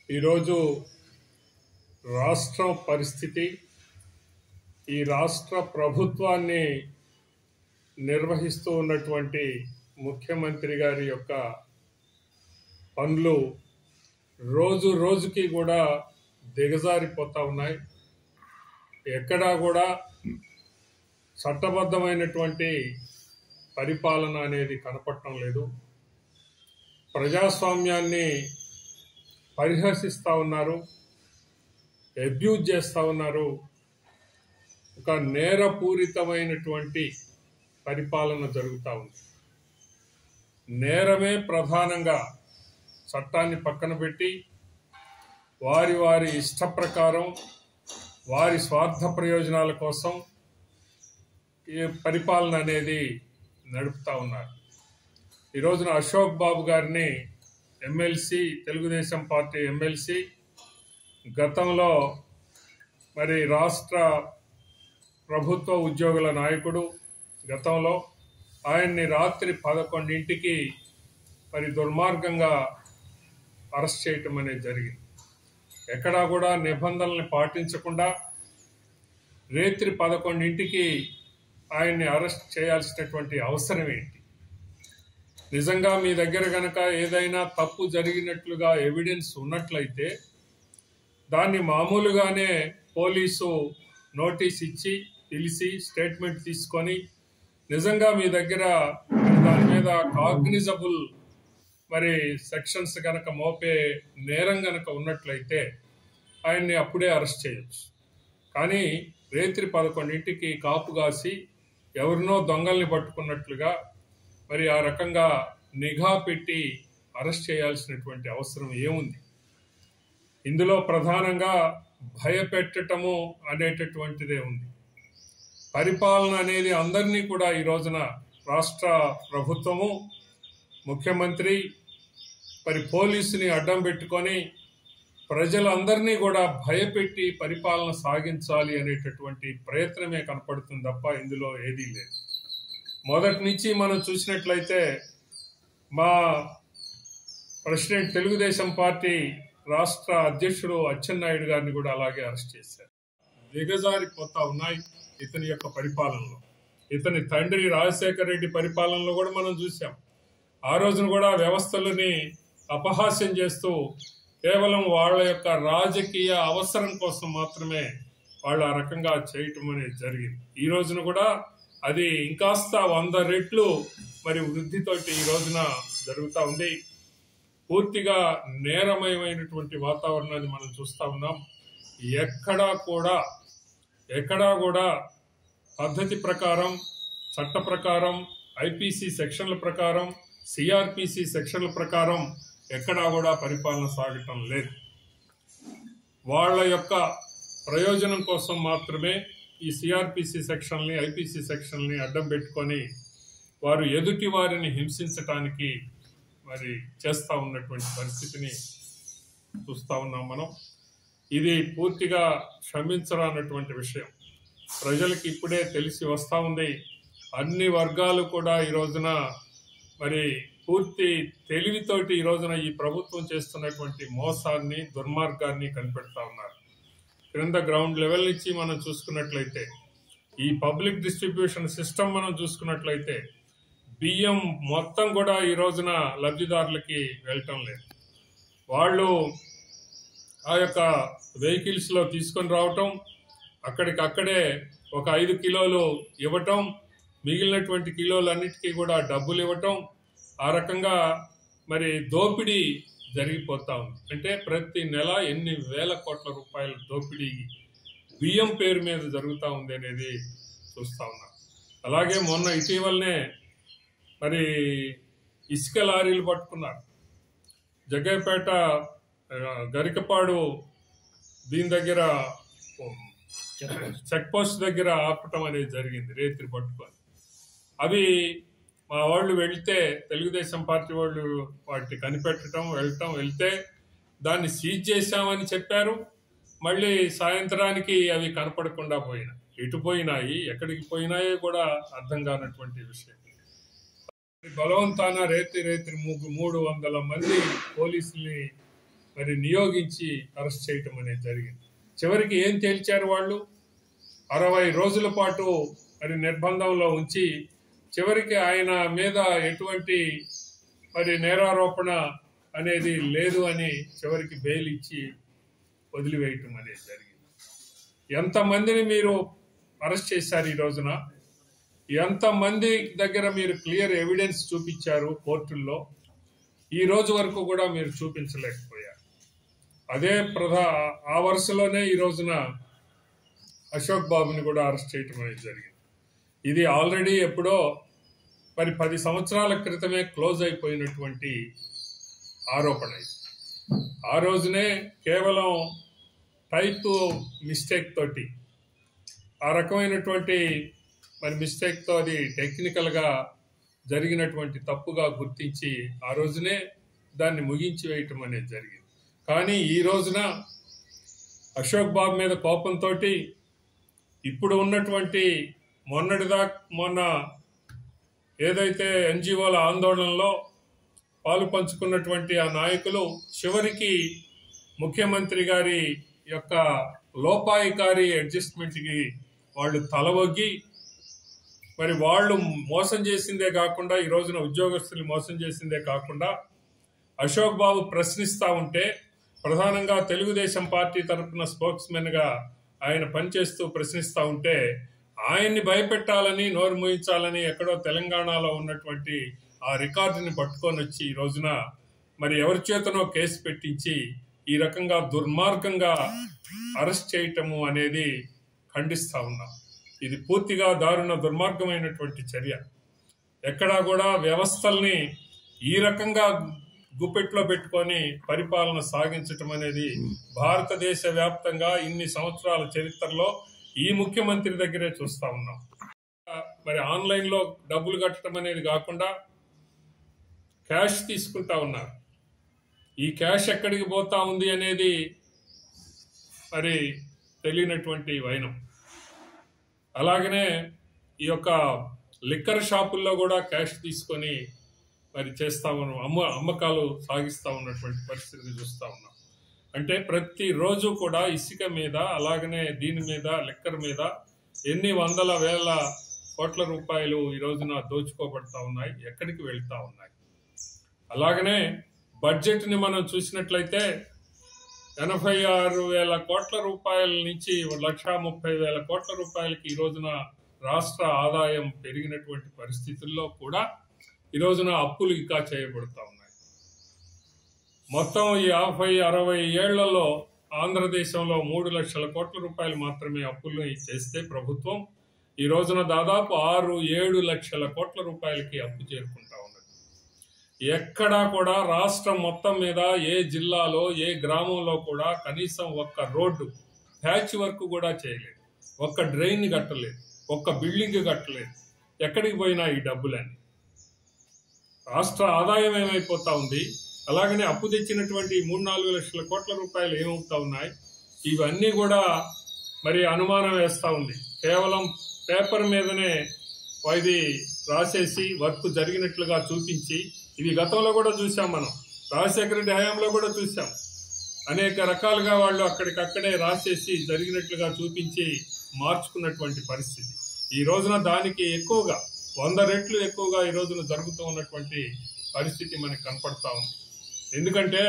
ఈరోజు రాష్ట్రం పరిస్థితి ఈ రాష్ట్ర ప్రభుత్వాన్ని నిర్వహిస్తూ ఉన్నటువంటి ముఖ్యమంత్రి గారి యొక్క పనులు రోజు రోజుకి కూడా దిగజారిపోతా ఉన్నాయి ఎక్కడా కూడా చట్టబద్ధమైనటువంటి పరిపాలన అనేది కనపడటం లేదు ప్రజాస్వామ్యాన్ని పరిహసిస్తూ ఉన్నారు అబ్యూజ్ చేస్తూ ఉన్నారు ఒక నేరపూరితమైనటువంటి పరిపాలన జరుగుతూ ఉంది నేరమే ప్రధానంగా చట్టాన్ని పక్కన పెట్టి వారి వారి ఇష్ట ప్రకారం వారి స్వార్థ ప్రయోజనాల కోసం ఈ పరిపాలన అనేది నడుపుతా ఉన్నారు ఈ రోజున అశోక్ బాబు గారిని ఎమ్మెల్సీ తెలుగుదేశం పార్టీ ఎమ్మెల్సీ గతంలో మరి రాష్ట్ర ప్రభుత్వ ఉద్యోగుల నాయకుడు గతంలో ఆయన్ని రాత్రి పదకొండింటికి మరి దుర్మార్గంగా అరెస్ట్ చేయటం అనేది జరిగింది ఎక్కడా కూడా నిబంధనల్ని పాటించకుండా రేత్రి పదకొండింటికి ఆయన్ని అరెస్ట్ చేయాల్సినటువంటి అవసరం ఏంటి నిజంగా మీ దగ్గర గనక ఏదైనా తప్పు జరిగినట్లుగా ఎవిడెన్స్ ఉన్నట్లయితే దాన్ని మామూలుగానే పోలీసు నోటీస్ ఇచ్చి పిలిచి స్టేట్మెంట్ తీసుకొని నిజంగా మీ దగ్గర దాని మీద కాగ్నిజబుల్ మరి సెక్షన్స్ గనక మోపే నేరం గనక ఉన్నట్లయితే ఆయన్ని అప్పుడే అరెస్ట్ చేయొచ్చు కానీ రేత్రి పదకొండింటికి కాపు కాసి ఎవరినో దొంగల్ని పట్టుకున్నట్లుగా మరి ఆ రకంగా నిఘా పెట్టి అరెస్ట్ చేయాల్సినటువంటి అవసరం ఏముంది ఇందులో ప్రధానంగా భయపెట్టటము అనేటటువంటిదే ఉంది పరిపాలన అనేది అందరినీ కూడా ఈ రోజున రాష్ట్ర ప్రభుత్వము ముఖ్యమంత్రి మరి పోలీసుని అడ్డం పెట్టుకొని ప్రజలందరినీ కూడా భయపెట్టి పరిపాలన సాగించాలి అనేటటువంటి ప్రయత్నమే కనపడుతుంది తప్ప ఇందులో ఏదీ లేదు మొదటి నుంచి మనం చూసినట్లయితే మా ప్రెసిడెంట్ తెలుగుదేశం పార్టీ రాష్ట్ర అధ్యక్షుడు అచ్చెన్నాయుడు గారిని కూడా అలాగే అరెస్ట్ చేశారు దిగజారిపోతా ఉన్నాయి ఇతని యొక్క పరిపాలనలో ఇతని తండ్రి రాజశేఖర రెడ్డి పరిపాలనలో కూడా మనం చూసాం ఆ రోజున కూడా వ్యవస్థలని అపహాస్యం చేస్తూ కేవలం వాళ్ళ యొక్క రాజకీయ అవసరం కోసం మాత్రమే వాళ్ళు ఆ రకంగా చేయటం అనేది జరిగింది ఈ రోజున కూడా అది ఇంకాస్త వంద రెట్లు మరి వృద్ధితోటి ఈ రోజున జరుగుతూ ఉంది పూర్తిగా నేరమయమైనటువంటి వాతావరణాన్ని మనం చూస్తా ఉన్నాం ఎక్కడా కూడా ఎక్కడా కూడా పద్ధతి ప్రకారం చట్ట ప్రకారం ఐపీసీ సెక్షన్ల ప్రకారం సిఆర్పిసి సెక్షన్ల ప్రకారం ఎక్కడా కూడా పరిపాలన సాగటం లేదు వాళ్ళ యొక్క ప్రయోజనం కోసం మాత్రమే ఈ సిఆర్పిసి సెక్షన్ని ఐపీసీ సెక్షన్ని అడ్డం పెట్టుకొని వారు ఎదుటి వారిని హింసించటానికి మరి చేస్తూ ఉన్నటువంటి పరిస్థితిని చూస్తూ ఉన్నాం మనం ఇది పూర్తిగా క్షమించరానటువంటి విషయం ప్రజలకు ఇప్పుడే తెలిసి వస్తూ ఉంది అన్ని వర్గాలు కూడా ఈ రోజున మరి పూర్తి తెలివితోటి ఈ రోజున ఈ ప్రభుత్వం చేస్తున్నటువంటి మోసాన్ని దుర్మార్గాన్ని కనిపెడతా ఉన్నారు క్రింద గ్రౌండ్ లెవెల్ నుంచి మనం చూసుకున్నట్లయితే ఈ పబ్లిక్ డిస్ట్రిబ్యూషన్ సిస్టమ్ మనం చూసుకున్నట్లయితే బియ్యం మొత్తం కూడా ఈ రోజున లబ్ధిదారులకి వెళ్ళటం లేదు వాళ్ళు ఆ యొక్క వెహికల్స్ లో తీసుకొని రావటం అక్కడికి అక్కడే ఒక ఐదు కిలోలు ఇవ్వటం మిగిలినటువంటి కిలోలన్నిటికీ కూడా డబ్బులు ఇవ్వటం ఆ రకంగా మరి దోపిడీ జరిగిపోతా ఉంది అంటే ప్రతి నెల ఎన్ని వేల కోట్ల రూపాయల దోపిడీ బియ్యం పేరు మీద జరుగుతూ ఉంది అనేది చూస్తా ఉన్నాం అలాగే మొన్న ఇటీవలనే మరి ఇసుక లారీలు పట్టుకున్నారు జగ్గయ్యపేట ఆ, గరికపాడు దీని దగ్గర చెక్ పోస్ట్ దగ్గర ఆపటం అనేది జరిగింది రేత్రి పట్టుకొని అవి మా వాళ్ళు వెళ్తే తెలుగుదేశం పార్టీ వాళ్ళు వాటిని కనిపెట్టడం వెళ్ళటం వెళ్తే దాన్ని సీజ్ చేశామని చెప్పారు మళ్ళీ సాయంత్రానికి అవి కనపడకుండా పోయినాయి ఎటు పోయినాయి ఎక్కడికి పోయినాయో కూడా అర్థం కానటువంటి విషయం బలవంతాన రేతి రేతి మూడు మూడు వందల మంది పోలీసుల్ని మరి నియోగించి అరెస్ట్ చేయటం అనేది జరిగింది చివరికి ఏం తేల్చారు వాళ్ళు అరవై రోజుల పాటు మరి నిర్బంధంలో ఉంచి చివరికి ఆయన మీద ఎటువంటి మరి నేరారోపణ అనేది లేదు అని చివరికి బెయిల్ ఇచ్చి వదిలివేయటం అనేది జరిగింది ఎంతమందిని మీరు అరెస్ట్ చేశారు ఈ రోజున ఎంతమంది దగ్గర మీరు క్లియర్ ఎవిడెన్స్ చూపించారు కోర్టుల్లో ఈ రోజు వరకు కూడా మీరు చూపించలేకపోయారు అదే ప్రధా ఆ వరుసలోనే ఈ రోజున అశోక్ బాబుని కూడా అరెస్ట్ చేయటం అనేది జరిగింది ఇది ఆల్రెడీ ఎప్పుడో మరి పది సంవత్సరాల క్రితమే క్లోజ్ అయిపోయినటువంటి ఆరోపణ ఇది ఆ రోజునే కేవలం టైప్ మిస్టేక్ తోటి ఆ రకమైనటువంటి మరి మిస్టేక్తో అది టెక్నికల్గా జరిగినటువంటి తప్పుగా గుర్తించి ఆ రోజునే దాన్ని ముగించి వేయటం అనేది జరిగింది కానీ ఈ రోజున అశోక్ బాబు మీద కోపంతో ఇప్పుడు ఉన్నటువంటి మొన్నటిదా మొన్న ఏదైతే ఎన్జిఓల ఆందోళనలో పాలు పంచుకున్నటువంటి ఆ నాయకులు చివరికి ముఖ్యమంత్రి గారి యొక్క లోపాయికారి అడ్జస్ట్మెంట్కి వాళ్ళు తలవొగ్గి మరి వాళ్ళు మోసం చేసిందే కాకుండా ఈ రోజున ఉద్యోగస్తులు మోసం చేసిందే కాకుండా అశోక్ బాబు ప్రశ్నిస్తూ ఉంటే ప్రధానంగా తెలుగుదేశం పార్టీ తరఫున స్పోక్స్మెన్ గా ఆయన పనిచేస్తూ ప్రశ్నిస్తూ ఉంటే ఆయన్ని భయపెట్టాలని నోరు మూయించాలని ఎక్కడో తెలంగాణలో ఉన్నటువంటి ఆ రికార్డుని పట్టుకొని వచ్చి ఈ రోజున మరి ఎవరి చేతనో కేసు పెట్టించి ఈ రకంగా దుర్మార్గంగా అరెస్ట్ చేయటము అనేది ఖండిస్తా ఉన్నాం ఇది పూర్తిగా దారుణ దుర్మార్గమైనటువంటి చర్య ఎక్కడా కూడా వ్యవస్థల్ని ఈ రకంగా గుప్పెట్లో పెట్టుకొని పరిపాలన సాగించటం అనేది భారతదేశ వ్యాప్తంగా ఇన్ని సంవత్సరాల చరిత్రలో ఈ ముఖ్యమంత్రి దగ్గరే చూస్తా ఉన్నాం మరి ఆన్లైన్ లో డబ్బులు కట్టడం అనేది కాకుండా క్యాష్ తీసుకుంటా ఉన్నారు ఈ క్యాష్ ఎక్కడికి పోతా ఉంది అనేది మరి తెలియనటువంటి వైనం అలాగనే ఈ యొక్క లిక్కర్ షాపుల్లో కూడా క్యాష్ తీసుకొని మరి చేస్తా ఉన్నాం అమ్మ అమ్మకాలు సాగిస్తా ఉన్నటువంటి పరిస్థితిని చూస్తా ఉన్నాం అంటే ప్రతి రోజు కూడా ఇసుక మీద అలాగనే దీని మీద లిక్కర్ మీద ఎన్ని వందల వేల కోట్ల రూపాయలు ఈ రోజున దోచుకోబడతా ఉన్నాయి ఎక్కడికి వెళ్తా ఉన్నాయి అలాగనే బడ్జెట్ ని మనం చూసినట్లయితే ఎనభై ఆరు వేల కోట్ల రూపాయల నుంచి లక్ష ముప్పై వేల కోట్ల రూపాయలకి ఈ రోజున రాష్ట్ర ఆదాయం పెరిగినటువంటి పరిస్థితుల్లో కూడా ఈ రోజున అప్పులు ఇంకా చేయబడుతూ ఉన్నాయి మొత్తం ఈ యాభై అరవై ఏళ్లలో ఆంధ్రదేశంలో మూడు లక్షల కోట్ల రూపాయలు మాత్రమే అప్పులు చేస్తే ప్రభుత్వం ఈ రోజున దాదాపు ఆరు ఏడు లక్షల కోట్ల రూపాయలకి అప్పు చేరుకుంటా ఉన్నది ఎక్కడా కూడా రాష్ట్రం మొత్తం మీద ఏ జిల్లాలో ఏ గ్రామంలో కూడా కనీసం ఒక్క రోడ్డు ప్యాచ్ వర్క్ కూడా చేయలేదు ఒక్క డ్రైన్ కట్టలేదు ఒక్క బిల్డింగ్ కట్టలేదు ఎక్కడికి పోయినా ఈ డబ్బులన్నీ రాష్ట్ర ఆదాయం ఏమైపోతా ఉంది అలాగనే అప్పు తెచ్చినటువంటి మూడు నాలుగు లక్షల కోట్ల రూపాయలు ఏమవుతా ఉన్నాయి ఇవన్నీ కూడా మరి అనుమానం వేస్తా ఉంది కేవలం పేపర్ మీదనే ఇది రాసేసి వర్క్ జరిగినట్లుగా చూపించి ఇవి గతంలో కూడా చూసాం మనం రాజశేఖర రెడ్డి హయాంలో కూడా చూసాం అనేక రకాలుగా వాళ్ళు అక్కడికక్కడే రాసేసి జరిగినట్లుగా చూపించి మార్చుకున్నటువంటి పరిస్థితి ఈ రోజున దానికి ఎక్కువగా వంద రెట్లు ఎక్కువగా ఈ రోజున జరుగుతూ ఉన్నటువంటి పరిస్థితి మనకి కనపడతా ఉంది ఎందుకంటే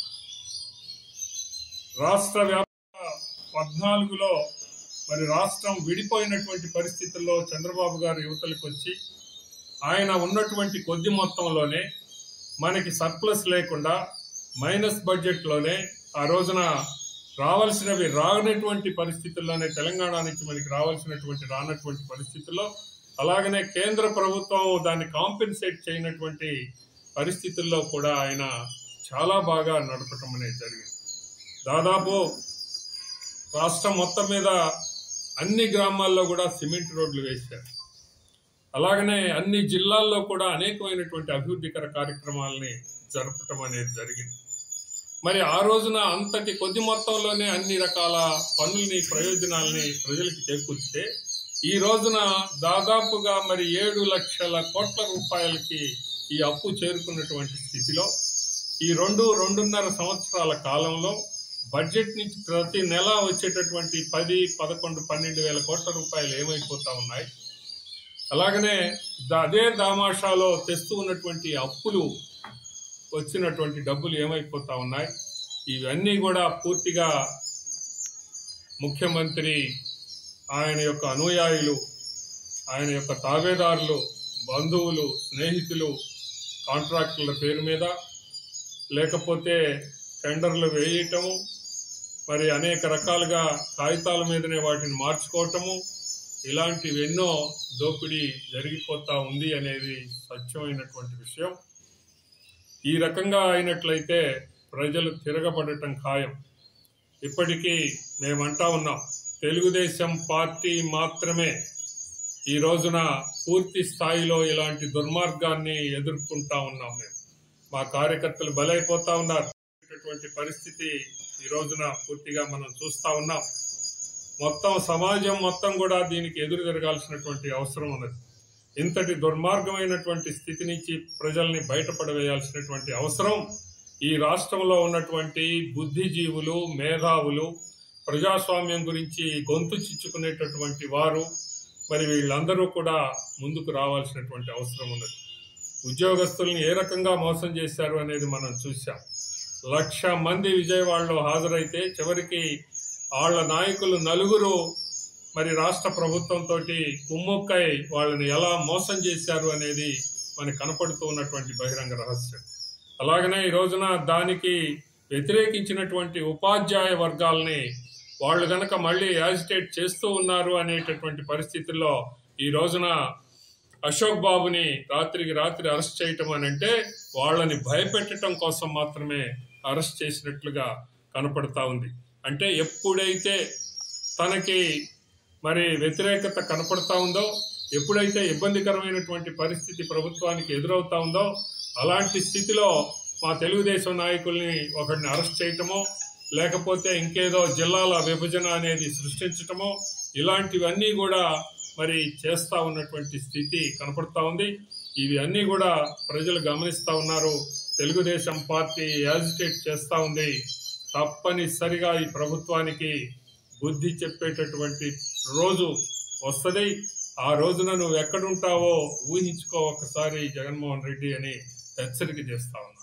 రాష్ట్ర వ్యాప్త పద్నాలుగులో మరి రాష్ట్రం విడిపోయినటువంటి పరిస్థితుల్లో చంద్రబాబు గారు యువతలకు వచ్చి ఆయన ఉన్నటువంటి కొద్ది మొత్తంలోనే మనకి సర్ప్లస్ లేకుండా మైనస్ బడ్జెట్లోనే ఆ రోజున రావాల్సినవి రానటువంటి పరిస్థితుల్లోనే తెలంగాణ నుంచి మనకి రావాల్సినటువంటి రానటువంటి పరిస్థితుల్లో అలాగనే కేంద్ర ప్రభుత్వం దాన్ని కాంపెన్సేట్ చేయనటువంటి పరిస్థితుల్లో కూడా ఆయన చాలా బాగా నడపటం అనేది జరిగింది దాదాపు రాష్ట్రం మొత్తం మీద అన్ని గ్రామాల్లో కూడా సిమెంట్ రోడ్లు వేశారు అలాగనే అన్ని జిల్లాల్లో కూడా అనేకమైనటువంటి అభివృద్ధికర కార్యక్రమాలని జరపటం అనేది జరిగింది మరి ఆ రోజున అంతటి కొద్ది మొత్తంలోనే అన్ని రకాల పనుల్ని ప్రయోజనాల్ని ప్రజలకు చేకూర్చితే ఈ రోజున దాదాపుగా మరి ఏడు లక్షల కోట్ల రూపాయలకి ఈ అప్పు చేరుకున్నటువంటి స్థితిలో ఈ రెండు రెండున్నర సంవత్సరాల కాలంలో బడ్జెట్ నుంచి ప్రతి నెల వచ్చేటటువంటి పది పదకొండు పన్నెండు వేల కోట్ల రూపాయలు ఏమైపోతా ఉన్నాయి అలాగనే ద- అదే దామాషాలో తెస్తూ ఉన్నటువంటి అప్పులు వచ్చినటువంటి డబ్బులు ఏమైపోతా ఉన్నాయి ఇవన్నీ కూడా పూర్తిగా ముఖ్యమంత్రి ఆయన యొక్క అనుయాయులు ఆయన యొక్క తాబేదారులు బంధువులు స్నేహితులు కాంట్రాక్టుల పేరు మీద లేకపోతే టెండర్లు వేయటము మరి అనేక రకాలుగా కాగితాల మీదనే వాటిని మార్చుకోవటము ఇలాంటివి ఎన్నో దోపిడీ జరిగిపోతా ఉంది అనేది సత్యమైనటువంటి విషయం ఈ రకంగా అయినట్లయితే ప్రజలు తిరగబడటం ఖాయం ఇప్పటికీ మేమంటా ఉన్నాం తెలుగుదేశం పార్టీ మాత్రమే ఈ రోజున పూర్తి స్థాయిలో ఇలాంటి దుర్మార్గాన్ని ఎదుర్కొంటా ఉన్నాం మేము మా కార్యకర్తలు బలైపోతా ఉన్నారు ఇటువంటి పరిస్థితి ఈ రోజున పూర్తిగా మనం చూస్తా ఉన్నాం మొత్తం సమాజం మొత్తం కూడా దీనికి ఎదురు తిరగాల్సినటువంటి అవసరం ఉన్నది ఇంతటి దుర్మార్గమైనటువంటి స్థితి నుంచి ప్రజల్ని బయటపడవేయాల్సినటువంటి అవసరం ఈ రాష్ట్రంలో ఉన్నటువంటి బుద్ధిజీవులు మేధావులు ప్రజాస్వామ్యం గురించి గొంతు చిచ్చుకునేటటువంటి వారు మరి వీళ్ళందరూ కూడా ముందుకు రావాల్సినటువంటి అవసరం ఉన్నది ఉద్యోగస్తుల్ని ఏ రకంగా మోసం చేశారు అనేది మనం చూసాం లక్ష మంది విజయవాడలో హాజరైతే చివరికి వాళ్ళ నాయకులు నలుగురు మరి రాష్ట్ర ప్రభుత్వంతో కుమ్ముక్కై వాళ్ళని ఎలా మోసం చేశారు అనేది మనకు కనపడుతూ ఉన్నటువంటి బహిరంగ రహస్యం అలాగనే ఈ రోజున దానికి వ్యతిరేకించినటువంటి ఉపాధ్యాయ వర్గాల్ని వాళ్ళు గనక మళ్ళీ యాజిటేట్ చేస్తూ ఉన్నారు అనేటటువంటి పరిస్థితుల్లో ఈ రోజున అశోక్ బాబుని రాత్రికి రాత్రి అరెస్ట్ చేయటం అని అంటే వాళ్ళని భయపెట్టడం కోసం మాత్రమే అరెస్ట్ చేసినట్లుగా కనపడతా ఉంది అంటే ఎప్పుడైతే తనకి మరి వ్యతిరేకత కనపడతా ఉందో ఎప్పుడైతే ఇబ్బందికరమైనటువంటి పరిస్థితి ప్రభుత్వానికి ఎదురవుతా ఉందో అలాంటి స్థితిలో మా తెలుగుదేశం నాయకుల్ని ఒకరిని అరెస్ట్ చేయటమో లేకపోతే ఇంకేదో జిల్లాల విభజన అనేది సృష్టించటమో ఇలాంటివన్నీ కూడా మరి చేస్తా ఉన్నటువంటి స్థితి కనపడతా ఉంది ఇవి అన్నీ కూడా ప్రజలు గమనిస్తా ఉన్నారు తెలుగుదేశం పార్టీ యాజిటేట్ చేస్తా ఉంది తప్పనిసరిగా ఈ ప్రభుత్వానికి బుద్ధి చెప్పేటటువంటి రోజు వస్తుంది ఆ రోజున నువ్వు ఎక్కడుంటావో ఊహించుకో ఒకసారి జగన్మోహన్ రెడ్డి అని హెచ్చరిక చేస్తా ఉన్నా